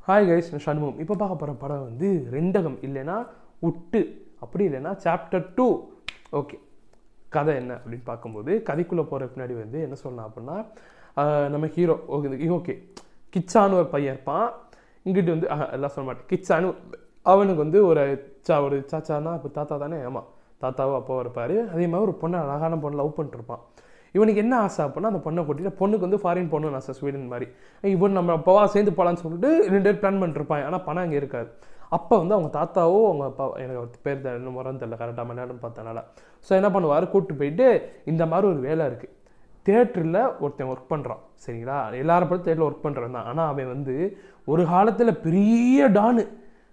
hi guys Shanmugam இப்போ பார்க்க போகிற படம் வந்து ரெண்டகம் இல்லைன்னா உட்டு அப்படி இல்லைன்னா சாப்டர் டூ ஓகே கதை என்ன அப்படின்னு பார்க்கும்போது கதைக்குள்ளே போகிறதுக்கு முன்னாடி வந்து என்ன சொல்லலாம் அப்படின்னா ஆஹ் நம்ம ஹீரோ ஓகே ஓகே கிச்சான்னு ஒரு பையன் இருப்பான் இங்கிட்டு வந்து ஆஹ், எல்லாம் சொல்ல மாட்டேன் கிச்சான்னு அவனுக்கு வந்து ஒரு சா ஒரு சாச்சானா இப்போ தாத்தா தானே ஆமாம் தாத்தாவும் அப்பாவும் இருப்பார் அதே மாதிரி ஒரு பொண்ணை அழகான பொண்ணு லவ் பண்ணிட்டு இருப்பான் இவனுக்கு என்ன ஆசை அப்படின்னா அந்த பொண்ணை கூட்டிட்டு பொண்ணுக்கு வந்து ஃபாரின் போகணும்னு ஆசை ஸ்வீடன் மாதிரி இவன் நம்ம அப்போவா சேர்ந்து போகலான்னு சொல்லிட்டு ரெண்டு பேர் பிளான் பண்ணிருப்பான் ஆனால் பணம் அங்கே இருக்காது அப்போ வந்து அவங்க தாத்தாவோ அவங்க அப்பா எனக்கு அவர் பேர் தெரியல, இன்னும் முறம் தெரியல கரெக்டாக மலையாளம் பார்த்தனால ஸோ என்ன பண்ணுவார் கூப்பிட்டு போயிட்டு இந்த மாதிரி ஒரு வேலை இருக்குது தேட்டரில் ஒருத்தன் ஒர்க் பண்ணுறான் சரிங்களா எல்லாரும் படம் தேட்டரில் ஒர்க் பண்ணுறான் தான் ஆனால் அவன் வந்து ஒரு காலத்தில் பெரிய டானு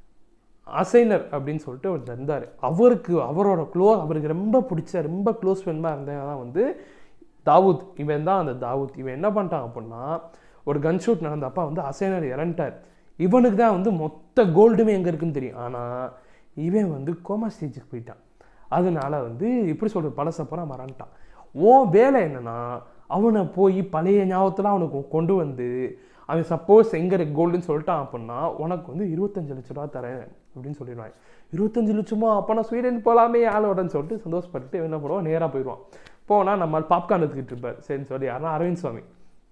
அசைனர் அப்படின்னு சொல்லிட்டு ஒருத்தர் இருந்தார் அவருக்கு அவரோட க்ளோ அவருக்கு ரொம்ப பிடிச்ச ரொம்ப க்ளோஸ் ஃப்ரெண்டாக இருந்தவன் தான் வந்து தாவூத் இவன் தான் அந்த தாவூத் இவன் என்ன பண்ணிட்டான் அப்படின்னா ஒரு கன் ஷூட் நடந்தப்ப வந்து அசைனர் இறந்துட்டார் இவனுக்கு தான் வந்து மொத்த கோல்டுமே எங்கே இருக்குன்னு தெரியும் ஆனால் இவன் வந்து கோமா ஸ்டேஜுக்கு போயிட்டான் அதனால வந்து இப்படி சொல்கிற பழச பூரா மறந்துட்டான் உன் வேலை என்னன்னா அவனை போய் பழைய ஞாபகத்தில் அவனுக்கு கொண்டு வந்து அவன் சப்போஸ் எங்கே இருக்கு கோல்டுன்னு சொல்லிட்டான் அப்படின்னா உனக்கு வந்து இருபத்தஞ்சு லட்ச ரூபா தரேன் அப்படின்னு சொல்லிடுவான் இருபத்தஞ்சு லட்சமா அப்போ நான் ஸ்வீடன் போகலாமே ஆளோடன்னு சொல்லிட்டு சந்தோஷப்பட்டுட்டு இவன் என்ன பண்ணுவான் நேராக போயிடுவான் போனால் நம்ம பாப்கார்ன் எடுத்துக்கிட்டு இருப்பார் சரின்னு சொல்லி யாருன்னா அரவிந்த் சுவாமி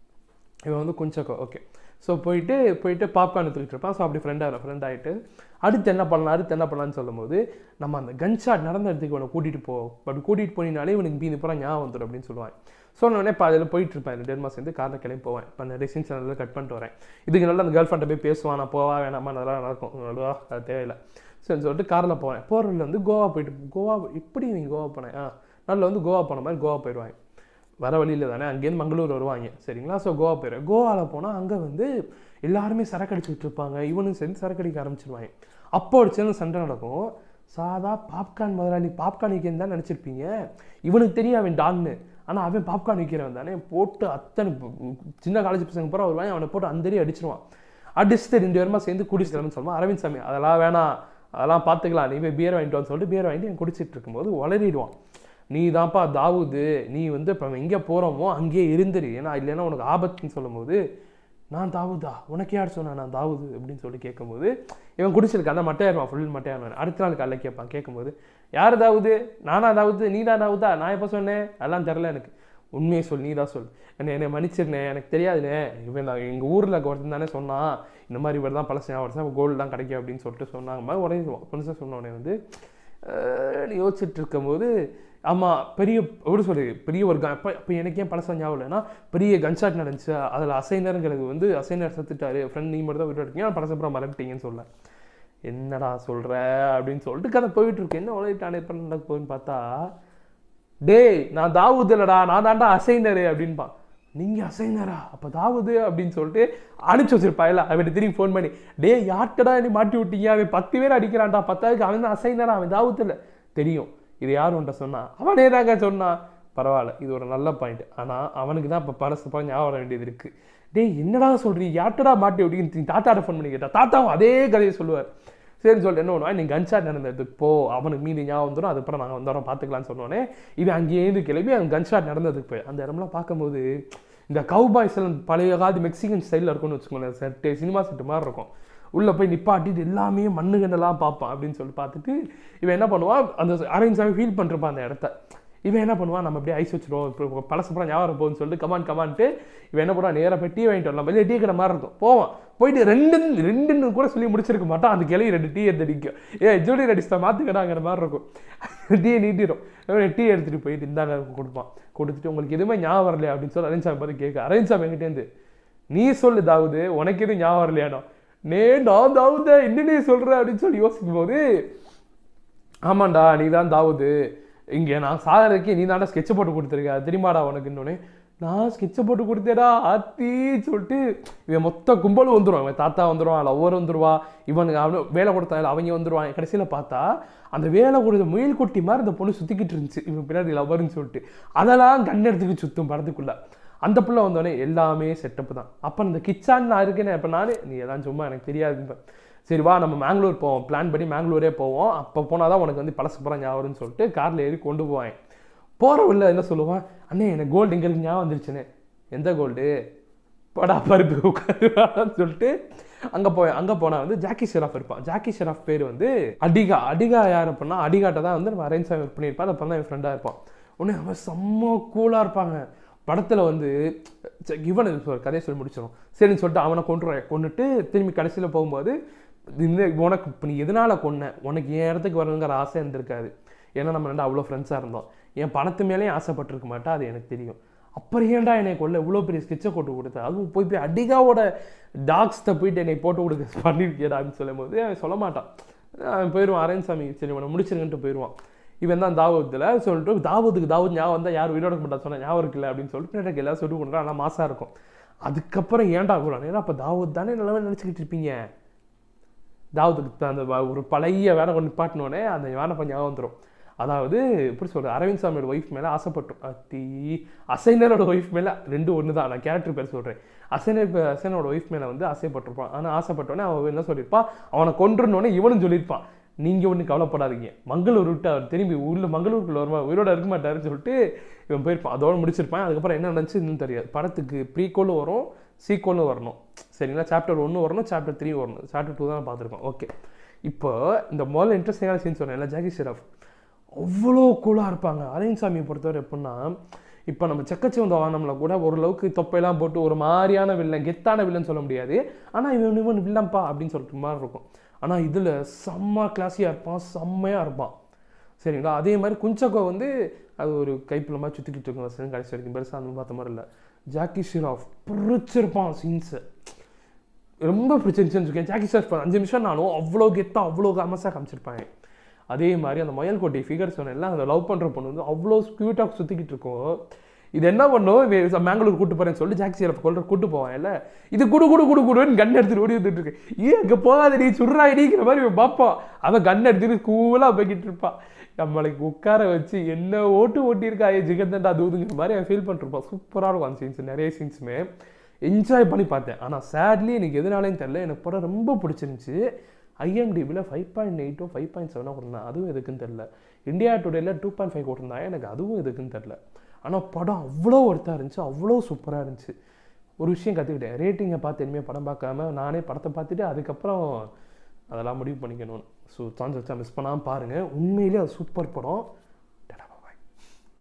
இவன் வந்து குஞ்சக்கோ ஓகே ஸோ போயிட்டு போயிட்டு பாப்கார்ன் எடுத்துக்கிட்டு இருப்பான் ஸோ அப்படி ஃப்ரெண்டாக ஃப்ரெண்ட் ஆகிட்டு அடுத்து என்ன பண்ணலாம் அடுத்து என்ன பண்ணலாம்னு சொல்லும்போது நம்ம அந்த கன் ஷாட் நடந்த இடத்துக்கு இவனை கூட்டிகிட்டு போ அப்படி கூட்டிகிட்டு போனினாலே இவனுக்கு மீதி பூரா ஞாபகம் வந்துடும் அப்படின்னு சொல்லுவான் சொன்ன உடனே இப்போ அதில் போயிட்டு இருப்பேன் ரெண்டு மாதம் சேர்ந்து காரில் கிளம்பி போவேன் இப்போ நிறைய சீன்ஸ் நல்லா கட் பண்ணிட்டு வரேன் இதுக்கு நல்லா அந்த கேர்ள் ஃப்ரெண்டை போய் பேசுவான் நான் போவா வேணாமா நல்லா நடக்கும் நல்லா அது தேவையில்லை சரின்னு சொல்லிட்டு காரில் போவேன் போகிறதுல வந்து கோவா போயிட்டு கோவா எப்படி நீங்கள் கோவா போனேன் ஆ நல்ல வந்து கோவா போன மாதிரி கோவா போயிடுவாங்க வர வழியில் தானே அங்கேருந்து மங்களூர் வருவாங்க சரிங்களா ஸோ கோவா போயிடுவேன் கோவாவில் போனால் அங்கே வந்து எல்லாருமே சரக்கு அடிச்சுட்டு இருப்பாங்க இவனும் சேர்ந்து சரக்கு அடிக்க ஆரம்பிச்சிருவாங்க அப்போ ஒரு சின்ன சண்டை நடக்கும் சாதா பாப்கார்ன் முதலாளி பாப்கார்ன் விற்கிறேன் தான் நினச்சிருப்பீங்க இவனுக்கு தெரியும் அவன் டான்னு ஆனால் அவன் பாப்கார்ன் விற்கிறவன் தானே போட்டு அத்தனை ப- சின்ன காலேஜ் பசங்க பூரா வருவாங்க அவனை போட்டு அந்தரி அடிச்சிருவான் அடிச்சுட்டு ரெண்டு பேருமா சேர்ந்து குடிச்சிடலாம்னு சொல்லுவான் அரவிந்த் சாமி அதெல்லாம் வேணாம் அதெல்லாம் பார்த்துக்கலாம் நீ போய் பியர் வாங்கிட்டு வான்னு சொல்லிட்டு பியர் வாங்கிட்டு அவன் குடிச்சிட்டு இருக்கும்போது உளறிடுவான் நீ தான்ப்பா தாவூது நீ வந்து இப்போ எங்கே போகிறோமோ அங்கேயே இருந்துரு ஏன்னா இல்லைன்னா உனக்கு ஆபத்துன்னு சொல்லும்போது நான் தாவூதா உனக்கு யார் சொன்னா நான் தாவூது அப்படின்னு சொல்லி கேட்கும்போது இவன் குடிச்சிருக்க அந்த மட்டையாருவான் ஃபுல் மட்டையாருவான் அடுத்த நாள் காலைல கேட்பான் கேட்கும்போது யார் தாவூது நானா தாவூது நீ தான் தாவூதா நான் எப்போ சொன்னேன் அதெல்லாம் தெரில எனக்கு உண்மையை சொல் நீ தான் சொல் என்ன என்னை மன்னிச்சிருனே எனக்கு தெரியாதுண்ணே இவன் நான் எங்கள் ஊரில் ஒருத்தன் தானே சொன்னான் இந்த மாதிரி இவர் தான் பழசு வருஷம் கோல்டு தான் கிடைக்கும் அப்படின்னு சொல்லிட்டு சொன்னாங்க மாதிரி உடனே புதுசாக சொன்ன உடனே வந்து அஹ், நீ யோசிச்சுட்டு இருக்கும்போது ஆமாம் பெரிய எப்படி சொல்றது பெரிய ஒரு கன் இப்போ இப்போ எனக்கு ஏன் பழசா ஞாபகம் இல்லைன்னா பெரிய கன்ஷாட் நடந்துச்சு அதில் அசைனருங்கிறது வந்து அசைனர் செத்துட்டாரு ஃப்ரெண்ட் நீ மட்டும் தான் விட்டு இருக்கீங்க பழச அப்புறம் மறந்துட்டீங்கன்னு சொல்ல என்னடா சொல்கிற அப்படின்னு சொல்லிட்டு கதை போயிட்டு இருக்கு என்ன உலகிட்டானே பண்ண நடக்க போகுதுன்னு பார்த்தா டேய் நான் தாவூது இல்லடா நான் தாண்டா அசைனரு அப்படின்பான் நீங்கள் அசைனரா அப்போ தாவூது அப்படின்னு சொல்லிட்டு அனுப்பிச்சு வச்சிருப்பா இல்லை அவன் திரும்பி ஃபோன் பண்ணி டேய் யார்கிட்டடா நீ மாட்டி விட்டீங்க அவன் பத்து பேர் அடிக்கிறான்டா பத்தாவதுக்கு அவன் தான் அசைனரா அவன் தாவூது இல்லை தெரியும் இது யார் உன்ட்ட சொன்னா அவனே தாங்க சொன்னான் பரவாயில்ல இது ஒரு நல்ல பாயிண்ட் ஆனால் அவனுக்கு தான் இப்போ பழசு பழம் ஞாபகம் வர வேண்டியது இருக்குது டேய் என்னடா சொல்றீங்க யார்கிட்டடா மாட்டி விட்டீங்கன்னு தாத்தாட்ட ஃபோன் பண்ணி கேட்டா தாத்தாவும் அதே கதையை சொல்லுவார் சரின்னு சொல்லிட்டு என்ன பண்ணுவான் நீ கன்ஷாட் நடந்த இடத்துக்கு போ அவனுக்கு மீதி ஞாபகம் வந்துடும் அதுக்கப்புறம் நாங்கள் வந்தோம் பார்த்துக்கலாம்னு சொன்னோடனே இவன் அங்கேயிருந்து கிளம்பி அவன் கன்ஷாட் நடந்ததுக்கு போய் அந்த இடம்லாம் பார்க்கும்போது இந்த கவுபாய்ஸ் எல்லாம் பழைய காலத்து மெக்சிகன் ஸ்டைலில் இருக்கும்னு வச்சுக்கோங்களேன் செட்டு சினிமா செட்டு மாதிரி இருக்கும் உள்ளே போய் நிப்பாட்டிட்டு எல்லாமே மண்ணு கண்ணெல்லாம் பார்ப்பான் அப்படின்னு சொல்லி பார்த்துட்டு இவன் என்ன பண்ணுவான் அந்த அரேஞ்சாகவே ஃபீல் பண்ணிருப்பான் அந்த இடத்த இவன் என்ன பண்ணுவான் நம்ம அப்படியே ஐஸ் வச்சிருவோம் இப்போ பழசப்படம் ஞாபகம் போகுதுன்னு சொல்லிட்டு கமான் கமான்ட்டு இவன் என்ன பண்ணுவான் நேராக போய் டீ வாங்கிட்டு வரலாம் வெளியே டீ கடை மாதிரி இருக்கும் போவான் போயிட்டு ரெண்டு ரெண்டுன்னு கூட சொல்லி முடிச்சிருக்க மாட்டான் அந்த கிளவி ரெண்டு டீ எடுத்து அடிக்கும் ஏ ஜூனியர் அடிஸ்டா மாற்றுக்கடாங்கிற மாதிரி இருக்கும் டீ நீட்டிடும் டீ எடுத்துகிட்டு போயிட்டு இந்தாங்க கொடுப்பான் கொடுத்துட்டு உங்களுக்கு எதுவுமே ஞாபகம் வரலையா அப்படின்னு சொல்லி அரேஞ்ச் சாமி பார்த்து கேட்க அரேஞ்ச் சாமி என்கிட்டேருந்து நீ சொல்லு தாவுது உனக்கு எதுவும் ஞாபகம் வரலையானோ நே நான் தாவுத என்ன நீ சொல்ற அப்படின்னு சொல்லி யோசிக்கும் போது ஆமாண்டா நீ தான் தாவுது இங்கே நான் சாகரதுக்கே நீ தாண்டா ஸ்கெட்ச் போட்டு கொடுத்துருக்க அது தெரியுமாடா உனக்கு இன்னொன்று நான் ஸ்கெட்சை போட்டு கொடுத்தேடா ஆத்தி சொல்லிட்டு இவன் மொத்த கும்பலும் வந்துடும் இவன் தாத்தா வந்துடுவான் லவ்வர் வந்துடுவா இவனுக்கு அவனு வேலை கொடுத்தாங்க அவங்க வந்துடுவான் கடைசியில் பார்த்தா அந்த வேலை கொடுத்த முயல் குட்டி மாதிரி அந்த பொண்ணு சுற்றிக்கிட்டு இருந்துச்சு இவன் பின்னாடி லவ்வர்னு சொல்லிட்டு அதெல்லாம் கண் எடுத்துக்கு சுற்றும் படத்துக்குள்ள அந்த புள்ள வந்தோடனே எல்லாமே செட்டப் தான் அப்போ இந்த கிச்சான் நான் இருக்கேனே இப்போ நானே நீ எல்லாம் சும்மா எனக்கு தெரியாது சரி வா நம்ம மேங்களூர் போவோம் பிளான் பண்ணி மேங்களூரே போவோம் அப்போ போனால் தான் உனக்கு வந்து பழசு புறம் ஞாபகம் வரும்னு சொல்லிட்டு காரில் ஏறி கொண்டு போவேன் போகிற உள்ள என்ன சொல்லுவான் அண்ணே எனக்கு கோல்டு எங்களுக்கு ஞாபகம் வந்துருச்சுண்ணே எந்த கோல்டு படா பருப்பு உட்காருவான்னு சொல்லிட்டு அங்கே போய் அங்கே போனால் வந்து ஜாக்கி ஷெராஃப் இருப்பான் ஜாக்கி ஷெராஃப் பேர் வந்து அடிகா அடிகா யார் அப்படின்னா அடிகாட்ட தான் வந்து நம்ம அரேஞ்ச் சாமி ஒர்க் பண்ணியிருப்பான் அப்போ தான் என் ஃப்ரெண்டாக இருப்பான் உடனே அவன் செம்ம கூலாக இருப்பாங்க படத்தில் வந்து இவன் ஒரு கதையை சொல்லி முடிச்சிடும் சரின்னு சொல்லிட்டு அவனை கொண்டுருவான் கொண்டுட்டு திரும்பி கடைசியில் போகும்போது இந்த உனக்கு இப்போ நீ எதனால் கொன்ன உனக்கு என் இடத்துக்கு வரணுங்கிற ஆசை இருந்திருக்காது ஏன்னா நம்ம ரெண்டு அவ்வளோ ஃப்ரெண்ட்ஸாக இருந்தோம் என் பணத்து மேலேயும் ஆசைப்பட்டிருக்க மாட்டா அது எனக்கு தெரியும் அப்புறம் ஏன்டா என்னை கொள்ள இவ்வளோ பெரிய ஸ்கெட்சை போட்டு கொடுத்த அதுவும் போய் போய் அடிகாவோட டாக்ஸ்கிட்ட போயிட்டு என்னை போட்டு கொடுக்க பண்ணிருக்கியடா அப்படின்னு சொல்லும் போது அவன் சொல்ல மாட்டான் அவன் போயிடுவான் அரேஞ்ச் சாமி சரி உன்னை முடிச்சிருங்கன்ட்டு போயிடுவான் இவன் தான் தாவூத்தில் சொல்லிட்டு தாவூதுக்கு தாவூத் ஞாபகம் வந்தால் யாரும் உயிரோட இருக்க மாட்டா சொன்னா ஞாபகம் இருக்குல்ல அப்படின்னு சொல்லிட்டு எனக்கு எல்லாம் சொல்லி கொடுக்குறான் ஆனால் மாசாக இருக்கும் அதுக்கப்புறம் ஏன்டா கூடாது ஏன்னா அப்போ தாவூத் தானே நல்லவே நினச்சிக்கிட்டு இருப்பீங்க தாவூதுக்கு அந்த வ- ஒரு பழைய வேலை கொண்டு நிப்பாட்டினோடனே அந்த வேலை கொஞ்சம் ஞாபகம் வந்துடும் அதாவது எப்படி சொல்கிறது அரவிந்த் சாமியோட ஒய்ஃப் மேலே ஆசைப்பட்டோம் அத்தி அசைனரோட ஒய்ஃப் மேலே ரெண்டும் ஒன்று தான் நான் கேரக்டர் பேர் சொல்கிறேன் அசைனர் பே- அசைனரோட ஒய்ஃப் மேலே வந்து ஆசைப்பட்டிருப்பான் ஆனால் ஆசைப்பட்டோன்னே அவன் என்ன சொல்லியிருப்பான் அவனை கொன்றுனோடனே இவனும் சொல்லியிருப்பான் நீங்கள் ஒன்றும் கவலைப்படாதீங்க மங்களூர் விட்டு அவர் திரும்பி உள்ள மங்களூருக்குள்ள வருவா உயிரோட இருக்க மாட்டாருன்னு சொல்லிட்டு இவன் போயிருப்பான் அதோட முடிச்சிருப்பான் அதுக்கப்புறம் என்ன நடந்துச்சு இன்னும் தெரியாது படத்துக்கு ப்ரீகோலும் வரும் சீக்கோலும் வரணும் சரிங்களா சாப்டர் ஒன்று வரணும் சாப்டர் த்ரீ வரணும் சாப்டர் டூ தான் பார்த்துருக்கோம் ஓகே இப்போ இந்த முதல்ல இன்ட்ரெஸ்டிங்கான சீன் சொன்னேன்ல ஜாக்கி ஷெராஃப் அவ்வளோ கூலாக இருப்பாங்க அரவிந்த் சாமியை பொறுத்தவரை எப்படின்னா இப்போ நம்ம செக்கச்சிவந்த வாகனம்ல கூட ஓரளவுக்கு தொப்பையெல்லாம் போட்டு ஒரு மாதிரியான வில்லன் கெத்தான வில்லன் சொல்ல முடியாது ஆனால் இவன் இவன் வில்லன்ப்பா அப்படின்னு சொல்லிட்டு மாதிரி இருக்கும் ஆனால் இதில் செம்ம கிளாஸியாக இருப்பான் செம்மையாக இருப்பான் சரிங்களா அதே மாதிரி குஞ்சக்கோ வந்து அது ஒரு கைப்பில் மாதிரி சுற்றிக்கிட்டு இருக்கும் வசனம் கடைசி வரைக்கும் பெருசாக அந்த பார்த்த மாதிரி இல்லை ஜாக்கி ஷிராஃப் பிடிச்சிருப்பான் சீன்ஸை ரொம்ப பிடிச்சிருந்துச்சுன்னு இருக்கேன் ஜாக்கி ஷிராஃப் அஞ்சு நிமிஷம் நானும் அவ்வளோ கெத்தாக அவ்வளோ கமஸாக காமிச்சிருப்பாங்க அதே மாதிரி அந்த மயல்கோட்டை ஃபிகர் சொன்னேன்ல அந்த லவ் பண்ணுற பொண்ணு வந்து அவ்வளோ க்யூட்டாக சுற்றிக்கிட்டு இருக்கும் இது என்ன பண்ணும் இவன் மேங்களூர் கூட்டு போறேன்னு சொல்லி ஜாக்கி ஷிராஃப் கொள்ற கூட்டு போவான் இல்ல இது குடு குடு குடு குடுன்னு கன் எடுத்துட்டு ஓடி வந்துட்டு இருக்கு ஏன் அங்கே போகாத நீ சுடுறாடிங்கிற மாதிரி இவன் பார்ப்பான் அவன் கன் எடுத்துட்டு கூலாக போய்கிட்டு இருப்பான் நம்மளுக்கு உட்கார வச்சு என்ன ஓட்டு ஓட்டியிருக்கா ஏ ஜிகந்தண்டா தூதுங்கிற மாதிரி அவன் ஃபீல் பண்ணிருப்பான் சூப்பராக இருக்கும் அந்த சீன்ஸ் நிறைய சீன்ஸுமே என்ஜாய் பண்ணி பார்த்தேன் ஆனால் சேட்லி எனக்கு எதனாலேயும் தெரில எனக்கு படம் ரொம்ப பிடிச்சிருந்துச்சு ஐஎம்டிபியில் ஃபைவ் பாயிண்ட் எயிட்டோ ஃபைவ் பாயிண்ட் செவனோ கொடுத்தேன் அதுவும் எதுக்குன்னு தெரில இந்தியா டுடேல டூ பாயிண்ட் ஃபைவ் கொடுத்துருந்தாங்க எனக்கு அதுவும் எதுக்குன்னு தெரில ஆனால் படம் அவ்வளோ ஒர்த்தாக இருந்துச்சு அவ்வளோ சூப்பராக இருந்துச்சு ஒரு விஷயம் கற்றுக்கிட்டேன் ரேட்டிங்கை பார்த்து இனிமேல் படம் பார்க்காம நானே படத்தை பார்த்துட்டு அதுக்கப்புறம் அதெல்லாம் முடிவு பண்ணிக்கணும் ஸோ சான்ஸ் வச்சா மிஸ் பண்ணாமல் பாருங்கள் உண்மையிலேயே அது சூப்பர் படம்